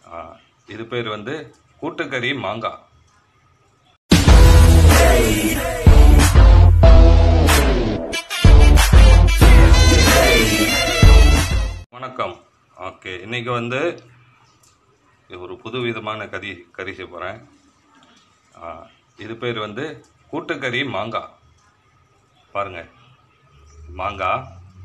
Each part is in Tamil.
ஆ, இது பேர் வந்து கூட்டுக்கறி மாங்காய் வணக்கம் ஓகே இன்னைக்கு வந்து ஒரு புது விதமான கறி கறி செய்ய போகிறேன் இது பேர் வந்து கூட்டுக்கறி மாங்காய் பாருங்க மாங்காய்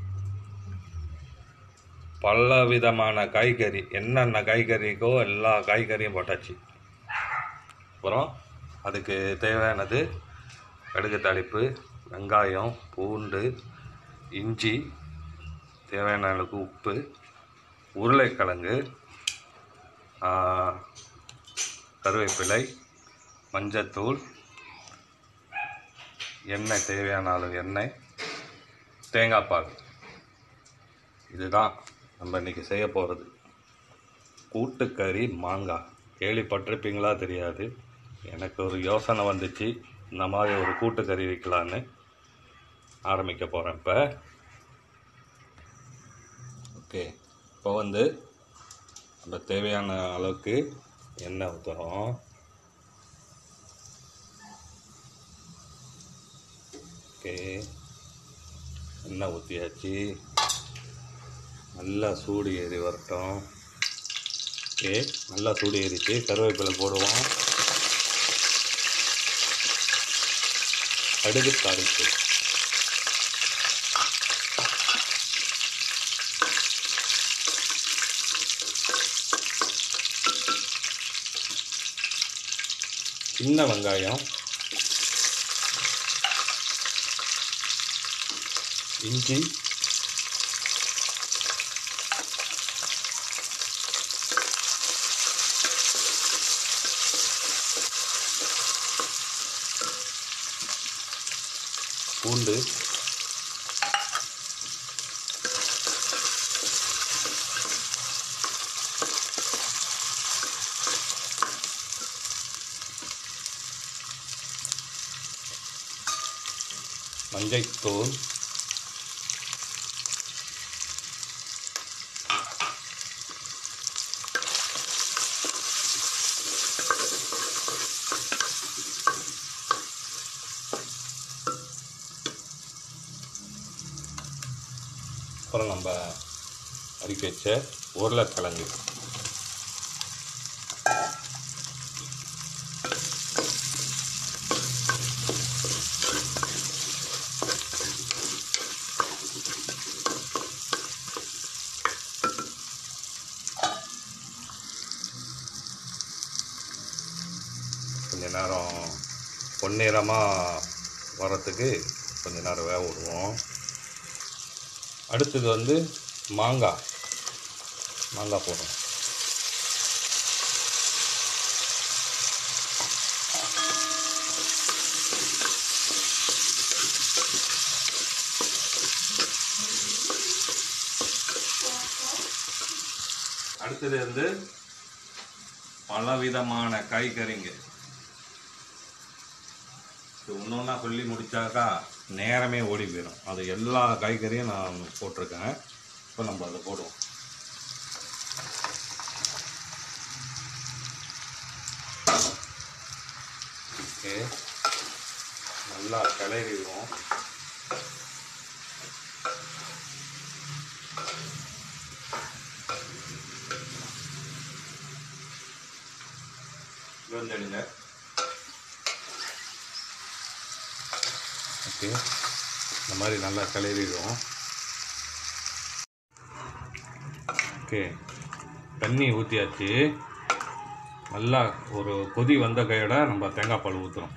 பல விதமான காய்கறி என்னென்ன காய்கறிக்கோ எல்லா காய்கறியும் போட்டாச்சு அப்புறம் அதுக்கு தேவையானது கடுகு தாளிப்பு வெங்காயம் பூண்டு இஞ்சி தேவையான அளவுக்கு உப்பு உருளைக்கிழங்கு ஆ, கருவேப்பிலை மஞ்சத்தூள் எண்ணெய் தேவையான அளவு எண்ணெய் தேங்காய் பால் இதுதான் நம்ம இன்னைக்கு செய்ய போகிறது கூட்டுக்கறி மாங்காய் கேள்விப்பட்டிருப்பீங்களா தெரியாது எனக்கு ஒரு யோசனை வந்துச்சு இந்த மாதிரி ஒரு கூட்டுக்கறி வைக்கலான்னு ஆரம்பிக்க போகிறேன் இப்போ ஓகே இப்போ வந்து நம்ம தேவையான அளவுக்கு எண்ணெய் ஊற்றுறோம் ஓகே எண்ணெய் ஊற்றியாச்சு நல்லா சூடு ஏறி வரட்டும் ஓகே நல்லா சூடு ஏறிச்சு கருவேப்பிலை போடுவோம் கடுகு தாளிப்பு சின்ன வெங்காயம் இஞ்சி பூண்டு மஞ்சள்தூள் அப்புறம் நம்ம அரிக்க வச்ச உருளைக்கிழங்கு கொஞ்ச நேரம் பொன்னிறமாக வரத்துக்கு கொஞ்ச நேரம் வேக விடுவோம் அடுத்தது வந்து மாங்காய் மாங்காய் போடுறோம் அடுத்தது வந்து பலவிதமான காய்கறிங்க ஒன்று ஒன்றா சொல்லி முடிச்சாக்கா நேரமே ஓடி போயிடும் அது எல்லா காய்கறியும் நான் போட்டிருக்கேன் இப்போ நம்ம அதை போடுவோம் ஓகே நல்லா கிளறிடுவோம் கொஞ்சம் எடுங்க ஓகே இந்த மாதிரி நல்லா கிளறிடுவோம் ஓகே தண்ணி ஊற்றியாச்சு நல்லா ஒரு கொதி வந்த கையோட நம்ம தேங்காய் பால் ஊற்றுறோம்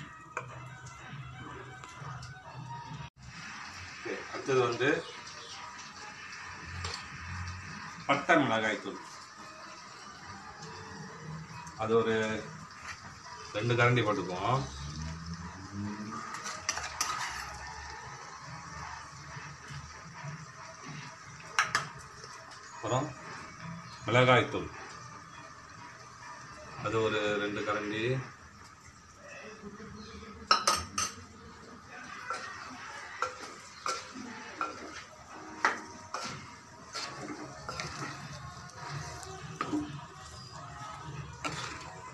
ஓகே அடுத்தது வந்து பட்டை மிளகாய் தூள் அது ஒரு ரெண்டு கரண்டி போட்டுக்குவோம் அப்புறம் மிளகாய்த்தூள் அது ஒரு ரெண்டு கரண்டி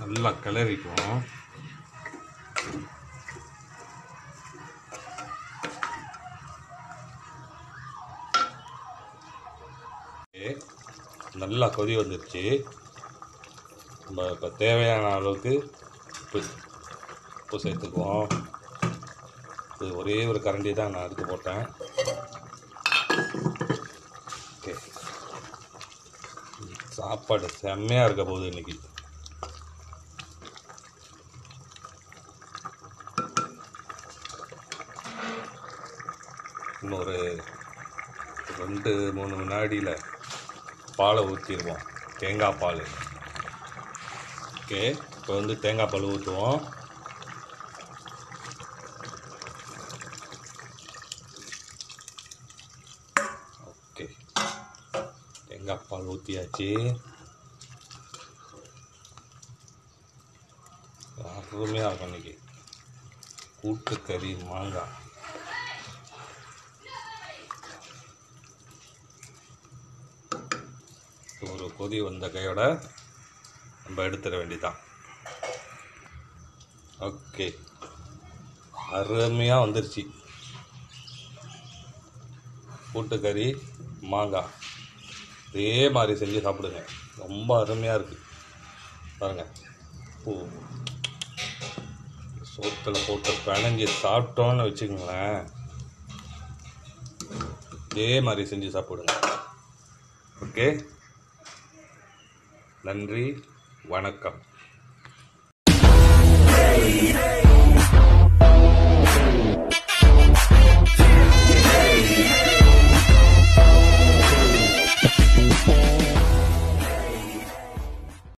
நல்லா கிளறிக்குவோம் ஓகே. நல்லா கொதி வந்துருச்சு நம்ம இப்போ தேவையான அளவுக்கு உப்பு உப்பு சேர்த்துக்குவோம் இது ஒரே ஒரு கரண்டி தான் நான் எடுத்து போட்டேன் ஓகே சாப்பாடு செம்மையாக இருக்க போகுது இன்னைக்கு இன்னொரு ரெண்டு மூணு வினாடியில் பாலை ஊற்றிடுவோம் தேங்காய் பால் ஓகே இப்போ வந்து தேங்காய் பால் ஊற்றுவோம் ஓகே தேங்காய் பால் ஊற்றியாச்சு அருமையாக இருக்கும் இன்னைக்கு கூட்டுக்கறி மாங்காய் ஒரு கொதி வந்த கையோட நம்ம எடுத்துட வேண்டியதான் ஓகே அருமையாக வந்துருச்சு கூட்டுக்கறி மாங்காய் இதே மாதிரி செஞ்சு சாப்பிடுங்க ரொம்ப அருமையாக இருக்குது பாருங்கள் பூ சோத்தில் போட்டு பிணைஞ்சி சாப்பிட்டோன்னு வச்சுக்கோங்களேன் இதே மாதிரி செஞ்சு சாப்பிடுங்க ஓகே நன்றி வணக்கம்